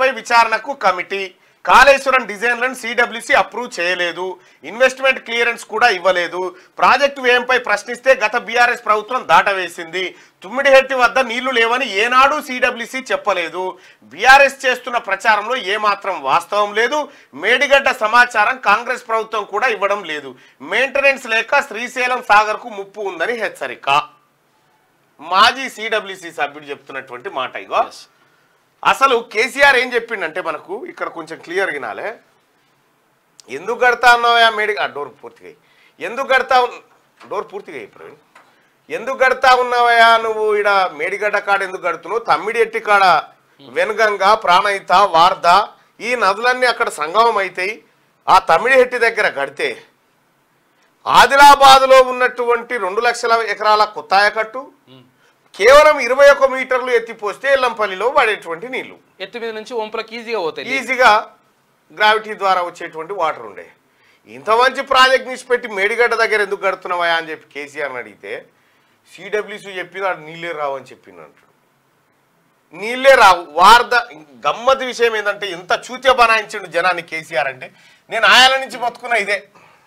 అంశంపై విచారణకు కమిటీ కాళేశ్వరం డిజైన్లను సిడబ్ల్యూసి అప్రూవ్ చేయలేదు ఇన్వెస్ట్మెంట్ క్లియరెన్స్ కూడా ఇవ్వలేదు ప్రాజెక్టు వ్యయంపై ప్రశ్నిస్తే గత బీఆర్ఎస్ ప్రభుత్వం దాటవేసింది తుమ్మిడిహెట్టి వద్ద నీళ్లు లేవని ఏనాడు సిడబ్ల్యూసి చెప్పలేదు బీఆర్ఎస్ చేస్తున్న ప్రచారంలో ఏమాత్రం వాస్తవం లేదు మేడిగడ్డ సమాచారం కాంగ్రెస్ ప్రభుత్వం కూడా ఇవ్వడం లేదు మెయింటెనెన్స్ లేక శ్రీశైలం సాగర్కు ముప్పు ఉందని హెచ్చరిక మాజీ సిడబ్ల్యూసి సభ్యుడు చెప్తున్నటువంటి మాట ఇగో అసలు కేసీఆర్ ఏం చెప్పిండంటే మనకు ఇక్కడ కొంచెం క్లియర్ వినాలే ఎందుకు కడతా ఉన్నావా మేడి ఆ డోర్ పూర్తిగా అయ్యి. ఎందుకు కడతా ఉన్- డోర్ పూర్తిగా అయ్యి ప్రవీణ్ ఎందుకు కడతా ఉన్నావయ్యా నువ్వు ఈడ మేడిగడ్డ కాడ ఎందుకు కడుతున్నావు తమ్మిడి ఎట్టి కాడ వెనుగంగ ప్రాణహిత వార్ధ ఈ నదులన్నీ అక్కడ సంగమం అవుతాయి ఆ తమ్మిడి హెట్టి దగ్గర కడితే ఆదిలాబాద్లో ఉన్నటువంటి రెండు లక్షల ఎకరాల కొత్తాయకట్టు కేవలం ఇరవై ఒక్క మీటర్లు ఎత్తిపోస్తే ఎల్లంపల్లిలో పడేటువంటి నీళ్లు ఎత్తు మీద నుంచి వంపులకు ఈజీగా పోతాయి నీళ్ళు. ఈజీగా గ్రావిటీ ద్వారా వచ్చేటువంటి వాటర్ ఉండే ఇంత మంచి ప్రాజెక్ట్ నిలిచి పెట్టి మేడిగడ్డ దగ్గర ఎందుకు కడుతున్నావా అని చెప్పి కేసీఆర్ని అడిగితే సిడబ్ల్యూసీ చెప్పింది ఆడు నీళ్ళే రావు అని చెప్పింది అంటాడు నీళ్ళే రావు వార్ద గమ్మతి విషయం ఏంటంటే ఎంత చూత్య బనాయించిండు జనాన్ని కేసీఆర్ అంటే నేను ఆయాల నుంచి బతుకున్న ఇదే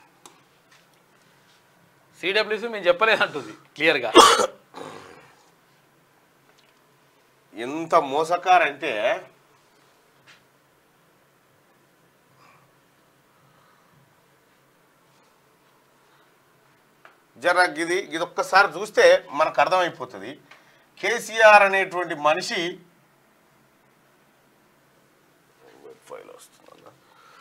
సిడబ్ల్యూసీ మేము చెప్పలేదంటుంది క్లియర్గా ఎంత మోసకారంటే జర ఇది ఇది ఒక్కసారి చూస్తే మనకు అర్థమైపోతుంది కేసీఆర్ అనేటువంటి మనిషి ఫైల్ వస్తుందన్న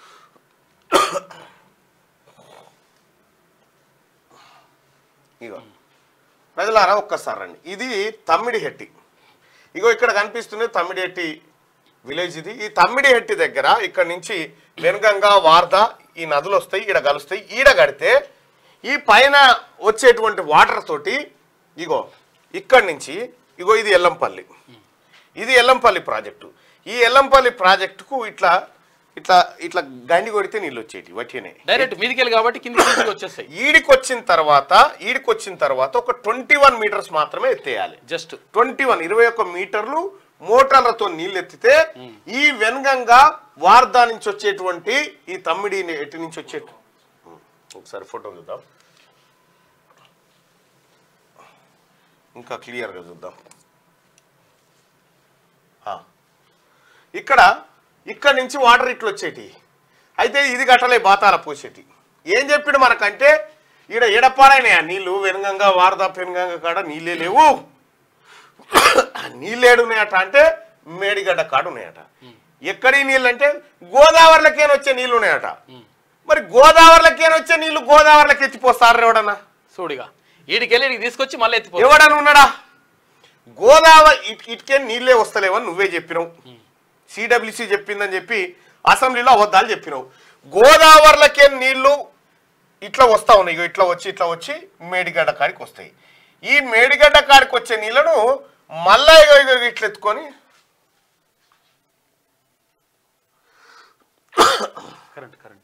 ఇగో ప్రజలారా ఒక్కసారి రండి ఇది తమ్మిడి హెట్టి ఇగో ఇక్కడ కనిపిస్తుంది తమ్మిడిహెట్టి విలేజ్ ఇది ఈ తమ్మిడిహెట్టి దగ్గర ఇక్కడ నుంచి వెనుగంగా వార్ద ఈ నదులు వస్తాయి ఈడ కలుస్తాయి ఈడ కడితే ఈ పైన వచ్చేటువంటి వాటర్ తోటి ఇగో ఇక్కడి నుంచి ఇగో ఇది ఎల్లంపల్లి ఇది ఎల్లంపల్లి ప్రాజెక్టు ఈ ఎల్లంపల్లి ప్రాజెక్టుకు ఇట్లా ఇట్లా ఇట్లా గండి కొడితే నీళ్ళు వచ్చేటి వట్టినే డైరెక్ట్ మీదికెళ్ళి కాబట్టి కింది కిందికి వచ్చేస్తాయి ఈడికి వచ్చిన తర్వాత ఈడికి వచ్చిన తర్వాత ఒక ట్వంటీ వన్ మీటర్స్ మాత్రమే ఎత్తేయాలి జస్ట్ ట్వంటీ వన్ ఇరవై ఒక్క మీటర్లు మోటార్లతో నీళ్ళు ఎత్తితే ఈ వెనుగంగా వార్దా నుంచి వచ్చేటువంటి ఈ తమ్మిడి ఎటు నుంచి వచ్చే ఒకసారి ఫోటో చూద్దాం ఇంకా క్లియర్గా చూద్దాం ఆ. ఇక్కడ ఇక్కడ నుంచి వాటర్ ఇట్లు వచ్చేటి అయితే ఇది గట్టలే బాతాల పోసేటి ఏం చెప్పిండు మనకంటే ఈడ ఎడపాడైనాయా నీళ్ళు వెనుగంగా వారదా పెనుగంగా కాడ నీళ్ళే లేవు నీళ్ళేడున్నాయట అంటే మేడిగడ్డ కాడ ఉన్నాయట ఎక్కడి నీళ్ళు అంటే గోదావరిలకేని వచ్చే నీళ్ళు ఉన్నాయట మరి గోదావరిలకేని వచ్చే నీళ్లు గోదావరిలోకి ఎత్తిపోస్తారు ఎవడన్నా చూడిగా ఈడికెళ్ళి ఈడికి తీసుకొచ్చి మళ్ళీ ఎత్తిపో ఎవడని ఉన్నాడా గోదావరి ఇట్- ఇటుకే నీళ్ళే వస్తలేవని నువ్వే చెప్పినావు సిడబ్ల్యూసి చెప్పిందని చెప్పి అసెంబ్లీలో అబద్ధాలు చెప్పినావు గోదావరిలకే నీళ్లు ఇట్లా వస్తా ఉన్నాయి ఇగో ఇట్లా వచ్చి ఇట్లా వచ్చి మేడిగడ్డ కాడికి వస్తాయి ఈ మేడిగడ్డ కాడికి వచ్చే నీళ్లను మళ్ళా ఇగో ఇగో ఇట్లా ఎత్తుకొని కరెంట్ కరెంట్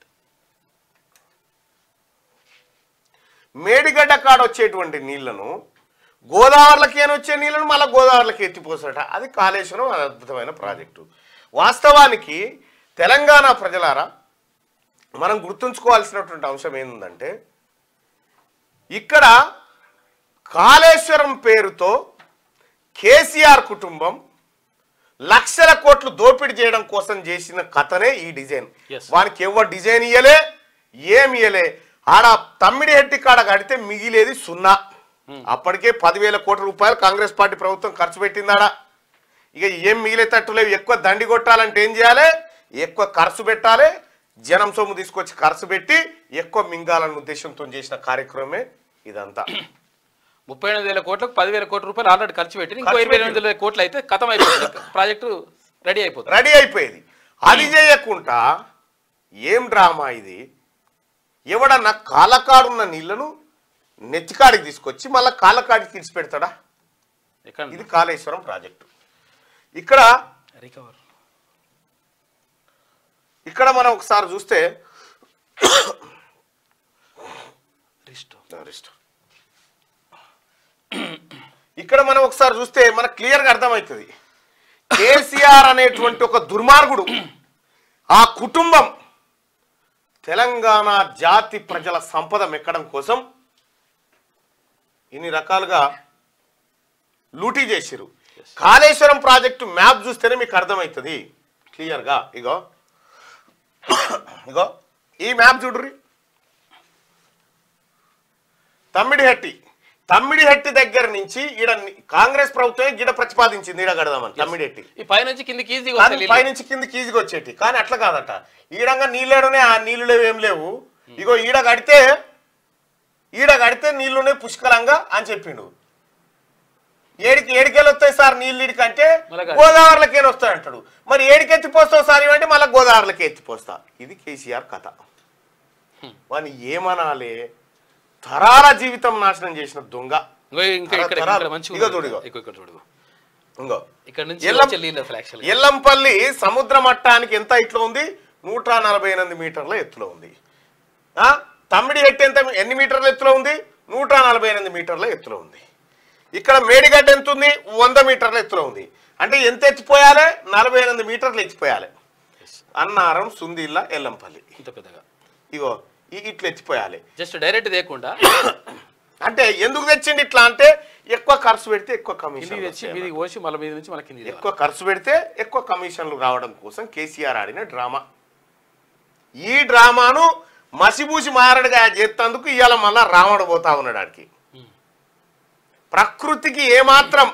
మేడిగడ్డ కాడ వచ్చేటువంటి నీళ్లను గోదావరిలకి అని వచ్చే నీళ్లను మళ్ళీ గోదావరిలకి ఎత్తిపోసట అది కాళేశ్వరం అద్భుతమైన ప్రాజెక్టు వాస్తవానికి తెలంగాణ ప్రజలారా మనం గుర్తుంచుకోవాల్సినటువంటి అంశం ఏంటంటే ఇక్కడ కాళేశ్వరం పేరుతో కేసీఆర్ కుటుంబం లక్షల కోట్లు దోపిడీ చేయడం కోసం చేసిన కథనే ఈ డిజైన్ Yes. వానికి ఎవరు డిజైన్ ఇయ్యలే ఏమి ఇయ్యలే ఆడ తమ్మిడి హెట్టి కాడ కడితే మిగిలేది సున్నా అప్పటికే పదివేల కోట్ల రూపాయలు కాంగ్రెస్ పార్టీ ప్రభుత్వం ఖర్చు పెట్టిందాడా ఇక ఏం మిగిలేటట్టు లేవు ఎక్కువ దండి కొట్టాలంటే ఏం చేయాలి ఎక్కువ ఖర్చు పెట్టాలి జనం సొమ్ము తీసుకొచ్చి ఖర్చు పెట్టి ఎక్కువ మింగాలన్న ఉద్దేశంతో చేసిన కార్యక్రమమే ఇదంతా ముప్పై ఎనిమిది వేల కోట్లకు పదివేల కోట్ల రూపాయలు ఆల్రెడీ ఖర్చు పెట్టి ఇంకో ఖర్చు ఇరవై ఎనిమిది వేల కోట్లు అయితే కథం అయిపోతుంది ప్రాజెక్టు రెడీ అయిపోతుంది రెడీ అయిపోయేది అది చేయకుండా ఏం డ్రామా ఇది ఎవడన్నా కాలకాడున్న నీళ్లను నెత్తికాడికి తీసుకొచ్చి మళ్ళీ కాలకాడికి తీర్చి పెడతాడా ఎక్కడ ఇది కాళేశ్వరం ప్రాజెక్టు ఇక్కడ రికవర్ ఇక్కడ మనం ఒకసారి చూస్తే రిస్టోర్ రిస్ట్. ఇక్కడ మనం ఒకసారి చూస్తే మనకు క్లియర్గా అర్థమవుతుంది కేసీఆర్ అనేటువంటి ఒక దుర్మార్గుడు ఆ కుటుంబం తెలంగాణ జాతి ప్రజల సంపద మెక్కడం కోసం ఇన్ని రకాలుగా లూటీ చేసిరు కాళేశ్వరం ప్రాజెక్టు మ్యాప్ చూస్తేనే మీకు అర్థమవుతుంది క్లియర్గా ఇగో ఇగో ఈ మ్యాప్ చూడుర్రి తమ్మిడిహట్టి తమ్మిడిహట్టి దగ్గర నుంచి ఈడ ని- కాంగ్రెస్ ప్రభుత్వమే గిడ ప్రతిపాదించింది ఈడ కడదామని తమ్మిడిహట్టి ఈ పైనుంచి కిందికి ఈజీగా కానీ వస్తాయి పైనుంచి కిందకి ఈజీగా వచ్చేటి కానీ అట్లా కాదట ఈడంగా నీళ్ళేడునే ఆ నీళ్లు లేవు ఏం లేవు ఇగో ఈడ కడితే ఈడ కడితే నీళ్లునే పుష్కలంగా అని చెప్పిండు ఏడికి ఏడికెళ్ళి వస్తాయి సార్ నీళ్ళు ఈడికి అంటే మళ్ళా కాదు. గోదావరిలోకి వస్తాయి అంటాడు మరి ఏడికి ఎత్తిపోస్తావు సార్ ఇవంటే మళ్ళీ గోదావరిలోకి ఎత్తిపోస్తా ఇది కేసీఆర్ కథ వాని ఏమనాలి తరాల జీవితం నాశనం చేసిన దొంగ ఇంకో ఇంకా ఇక్కడ తరాలు. ఇక్కడ మంచిగా ఇగో ఉంది. చూడు ఇగో. ఇగో ఇక్కడ చూడు ఇంకో ఇక్కడ నుంచి ఎల్లం- వచ్చే నీళ్ళు అసలు యాక్చువల్ ఎల్లంపల్లి సముద్ర మట్టానికి ఎంత ఇట్లా ఉంది నూట నలభై ఎనిమిది మీటర్ల ఎత్తులో ఉంది ఆ? తమ్మిడి హెట్ ఎంత ఎన్ని మీటర్ల ఎత్తులో ఉంది నూట నలభై ఎనిమిది మీటర్ల ఎత్తులో ఉంది ఇక్కడ మేడిగడ్డ ఎంత ఉంది వంద మీటర్ల ఎత్తులో ఉంది అంటే ఎంత ఎత్తిపోయాలి నలభై ఎనిమిది మీటర్లు ఎత్తిపోయాలి అన్నారం సుందిల్ల ఎల్లంపల్లి ఇంత పెద్దగా ఇగో ఈ ఇట్లా ఎత్తిపోయాలి జస్ట్ డైరెక్ట్ తేకుండా అంటే ఎందుకు తెచ్చిండి ఇట్లా అంటే ఎక్కువ ఖర్చు పెడితే ఎక్కువ కిందికి తెచ్చి కమిషన్ మీదికి పోసి మళ్ళీ మీద నుంచి మళ్ళీ కిందికి ఎక్కువ ఖర్చు పెడితే ఎక్కువ కమిషన్లు రావడం కోసం కేసీఆర్ ఆడిన డ్రామా ఈ డ్రామాను మసిబూసి మారడుగా చేస్తేందుకు ఇవాళ మళ్ళా రావణ పోతా ఉన్నాడు ఆడికి ప్రకృతికి ఏమాత్రం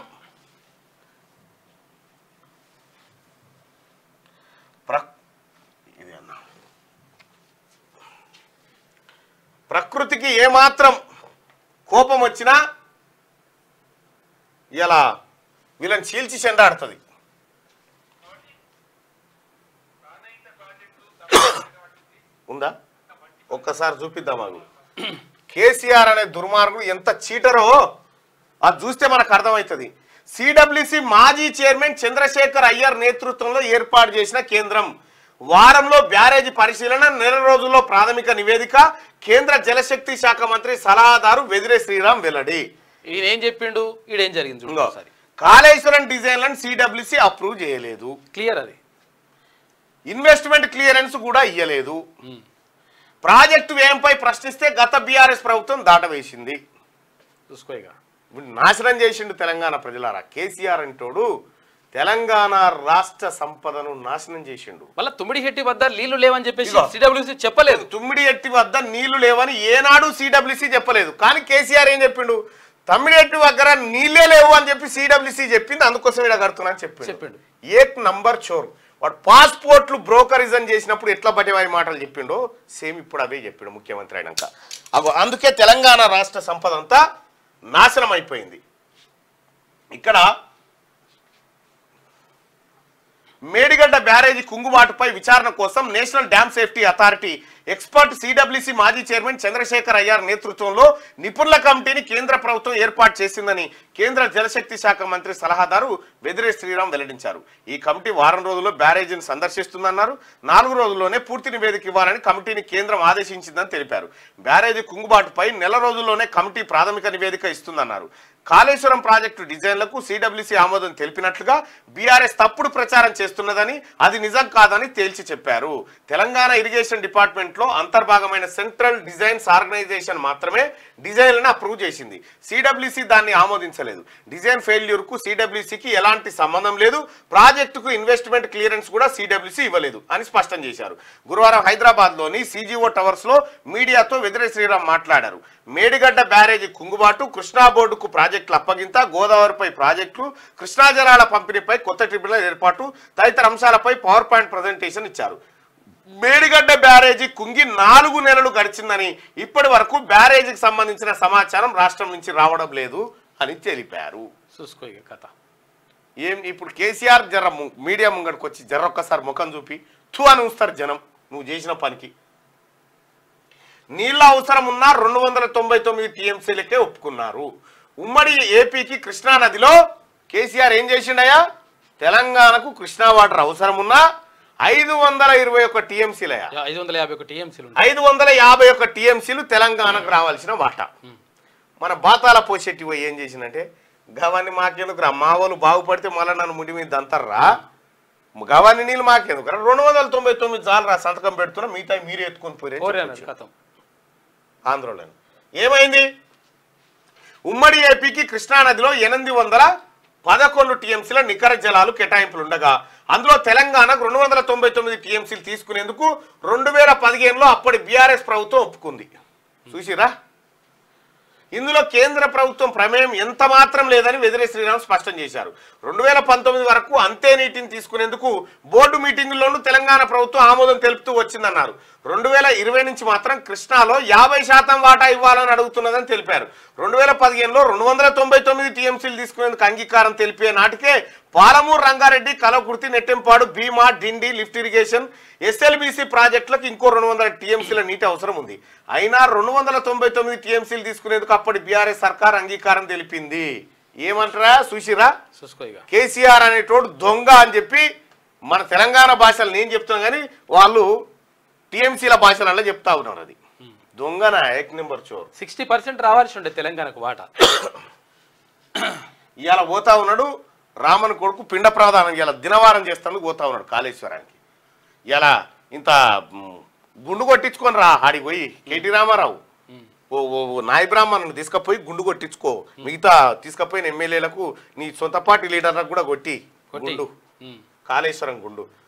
ప్ర ఇది అన్నా ప్రకృతికి ఏమాత్రం కోపం వచ్చినా ఇలా వీళ్ళని చీల్చి చెండాడుతుంది ఉందా ఒక్కసారి చూపిద్దాం అవి కేసీఆర్ అనే దుర్మార్గుడు ఎంత చీటరో అది చూస్తే మనకు అర్థమవుతుంది సిడబ్ల్యూసి మాజీ చైర్మన్ చంద్రశేఖర్ అయ్యర్ నేతృత్వంలో ఏర్పాటు చేసిన కేంద్రం వారంలో బ్యారేజీ పరిశీలన నెల రోజుల్లో ప్రాథమిక నివేదిక కేంద్ర జలశక్తి శాఖ మంత్రి సలహాదారు వెదిరే శ్రీరామ్ వెల్లడి ఈయన ఏం చెప్పిండు ఈడేం జరిగింది చూడు ఇంకో, ఒకసారి కాళేశ్వరం డిజైన్లను సిడబ్ల్యూసి అప్రూవ్ చేయలేదు క్లియర్ అది ఇన్వెస్ట్మెంట్ క్లియరెన్స్ కూడా ఇయ్యలేదు ఉమ్. ప్రాజెక్టు వ్యయంపై ప్రశ్నిస్తే గత బీఆర్ఎస్ ప్రభుత్వం దాటవేసింది చూసుకో ఇక వీడు నాశనం చేసిండు తెలంగాణ ప్రజలారా కేసీఆర్ అంటోడు తెలంగాణ రాష్ట్ర సంపదను నాశనం చేసిండు మళ్ళీ తుమ్మిడి హెట్టి వద్ద నీళ్లు లేవని చెప్పేసి ఇదిగో. సిడబ్ల్యూసీ చెప్పలేదు తుమ్మిడి ఎట్టి వద్ద నీళ్లు లేవని ఏనాడు సిడబ్ల్యూసీ చెప్పలేదు కానీ కేసీఆర్ ఏం చెప్పిండు తమ్మిడి ఎట్టి దగ్గర నీళ్ళే లేవు అని చెప్పి సిడబ్ల్యూసీ చెప్పింది అందుకోసం ఇక్కడ కడుతున్నా అని చెప్పిండు చెప్పిండు. ఏక్ నంబర్ చోర్ వాడు పాస్పోర్ట్లు బ్రోకరిజం చేసినప్పుడు ఎట్లా పట్టేవారి మాటలు చెప్పిండో సేమ్ ఇప్పుడు అవే చెప్పిండు ముఖ్యమంత్రి అయినాక అగో అందుకే తెలంగాణ రాష్ట్ర సంపద అంతా నాశనం అయిపోయింది ఇక్కడ మేడిగడ్డ బ్యారేజీ కుంగుబాటుపై విచారణ కోసం national dam safety authority expert CWC మాజీ చైర్మన్ చంద్రశేఖర్ అయ్యార్ నేతృత్వంలో నిపుణుల కమిటీని కేంద్ర ప్రభుత్వం ఏర్పాటు చేసిందని కేంద్ర జలశక్తి శాఖ మంత్రి సలహాదారు వెదిరే శ్రీరామ్ వెల్లడించారు ఈ కమిటీ వారం రోజుల్లో బ్యారేజీని సందర్శిస్తుందన్నారు నాలుగు రోజుల్లోనే పూర్తి నివేదిక ఇవ్వాలని కమిటీని కేంద్రం ఆదేశించిందని తెలిపారు బ్యారేజీ కుంగుబాటుపై నెల రోజుల్లోనే కమిటీ ప్రాథమిక నివేదిక ఇస్తుందన్నారు కాళేశ్వరం ప్రాజెక్టు డిజైన్లకు సిడబ్ల్యూసీ ఆమోదం తెలిపినట్లుగా బీఆర్ఎస్ తప్పుడు ప్రచారం చేస్తున్నదని అది నిజం కాదని తేల్చి చెప్పారు తెలంగాణ ఇరిగేషన్ డిపార్ట్మెంట్ లో అంతర్భాగమైన సెంట్రల్ డిజైన్స్ ఆర్గనైజేషన్ మాత్రమే డిజైన్లను అప్రూవ్ చేసింది సిడబ్ల్యూసీ దాన్ని ఆమోదించలేదు డిజైన్ ఫెయిల్యూర్ కు సిడబ్ల్యూసీకి ఎలాంటి సంబంధం లేదు ప్రాజెక్టుకు ఇన్వెస్ట్మెంట్ క్లియరెన్స్ కూడా సిడబ్ల్యూసీ ఇవ్వలేదు అని స్పష్టం చేశారు గురువారం హైదరాబాద్ లోని సీజీఓ టవర్స్ లో మీడియాతో వెదిరే శ్రీరామ్ మాట్లాడారు మేడిగడ్డ బ్యారేజీ కుంగుబాటు కృష్ణా బోర్డుకు ప్రాజెక్టుల అప్పగింత గోదావరిపై ప్రాజెక్టులు కృష్ణా జలాల పంపిణీపై కొత్త ట్రిబ్యునల్ ఏర్పాటు తదితర అంశాలపై పవర్ పాయింట్ ప్రజెంటేషన్ ఇచ్చారు మేడిగడ్డ బ్యారేజీ కుంగి నాలుగు నెలలు గడిచిందని ఇప్పటి వరకు బ్యారేజీకి సంబంధించిన సమాచారం రాష్ట్రం నుంచి రావడం లేదు అని తెలిపారు చూసుకో ఇక కథ ఏం ఇప్పుడు కేసీఆర్ జర ము- మీడియా ముంగడికి వచ్చి జర ఒక్కసారి ముఖం చూపి తూ అని ఉంచుతారు జనం నువ్వు చేసిన పనికి నీళ్ళ అవసరం ఉన్న రెండు వందల తొంభై తొమ్మిది టీఎంసీలకే ఒప్పుకున్నారు ఉమ్మడి ఏపీకి కృష్ణా నదిలో కేసీఆర్ ఏం చేసిండయా తెలంగాణకు కృష్ణా వాటర్ అవసరం ఉన్నా ఐదు వందల ఇరవై ఒక టీఎంసీలయా ఐదు వందల యాభై ఒక టీఎంసీలు ఉంటాయి ఐదు వందల యాభై ఒక టీఎంసీలు తెలంగాణకు రావాల్సిన వాటా మన బాతాల పోషెట్టి పోయి ఏం చేసిందంటే గవాన్ని మాకెందుకు రా మా వాళ్ళు బాగుపడితే మళ్ళీ నన్ను ముడి మీద అంటారా గవాన్ని నీళ్ళు మాకెందుకు రా రెండు వందల తొంభై తొమ్మిది చాలు రా సంతకం పెడుతున్నా మిగతా మీరే ఎత్తుకొని కోరి పోయి అన్నది కథం ఆంధ్రలో ఏమైంది ఉమ్మడి ఏపీకి కృష్ణానదిలో ఎనిమిది వందల పదకొండు టీఎంసీల నికర జలాలు కేటాయింపులు ఉండగా అందులో తెలంగాణకు రెండు వందల తొంభై తొమ్మిది టీఎంసీలు తీసుకునేందుకు రెండు వేల పదిహేనులో అప్పటి బీఆర్ఎస్ ప్రభుత్వం ఒప్పుకుంది చూసిరా ఇందులో కేంద్ర ప్రభుత్వం ప్రమేయం ఎంత మాత్రం లేదని వెదిరే శ్రీరామ్ స్పష్టం చేశారు రెండు వేల పంతొమ్మిది వరకు అంతే నీటిని తీసుకునేందుకు బోర్డు మీటింగుల్లోనూ తెలంగాణ ప్రభుత్వం ఆమోదం తెలుపుతూ వచ్చిందన్నారు రెండు వేల ఇరవై నుంచి మాత్రం కృష్ణాలో యాభై శాతం వాటా ఇవ్వాలని అడుగుతున్నదని తెలిపారు రెండు వేల పదిహేనులో రెండు వందల తొంభై తొమ్మిది టీఎంసీలు తీసుకునేందుకు అంగీకారం తెలిపే నాటికే Palamuru Rangareddy Kalwakurthy Nettempadu Bhima Dindi lift irrigation SLBC ప్రాజెక్టులకు ఇంకో రెండు వందల టీఎంసీల నీటి అవసరం ఉంది అయినా రెండు వందల తొంభై తొమ్మిది టీఎంసీలు తీసుకునేందుకు అప్పటి బీఆర్ఎస్ సర్కార్ అంగీకారం తెలిపింది ఏమంటారా సుశిరా చూసుకో ఇక కేసీఆర్ అనేటోడు దొంగ అని చెప్పి మన తెలంగాణ భాషలు నేను చెప్తాను కానీ వాళ్ళు టీఎంసీల భాషలలో చెప్తా ఉన్నారు అది దొంగన ఏక్ నెంబర్ చోర్ సిక్స్టీ పర్సెంట్ రావాల్సి ఉండే తెలంగాణకు వాటా ఇవాళ పోతా ఉన్నాడు రామన్ కొడుకు పిండ ప్రదానం ఇవాళ దినవారం చేస్తాను పోతా ఉన్నాడు కాళేశ్వరానికి ఇలా ఇంత మ్, గుండు కొట్టించుకొని రా ఆడికి పోయి కేటీ రామారావు ఓ ఓ ఓ నాయ బ్రాహ్మణుని తీసుకపోయి గుండు కొట్టించుకో మిగతా తీసుకపోయిన ఎమ్మెల్యేలకు నీ సొంత పార్టీ లీడర్లకు కూడా కొట్టి కొట్టి. గుండు ఉమ్. కాళేశ్వరం గుండు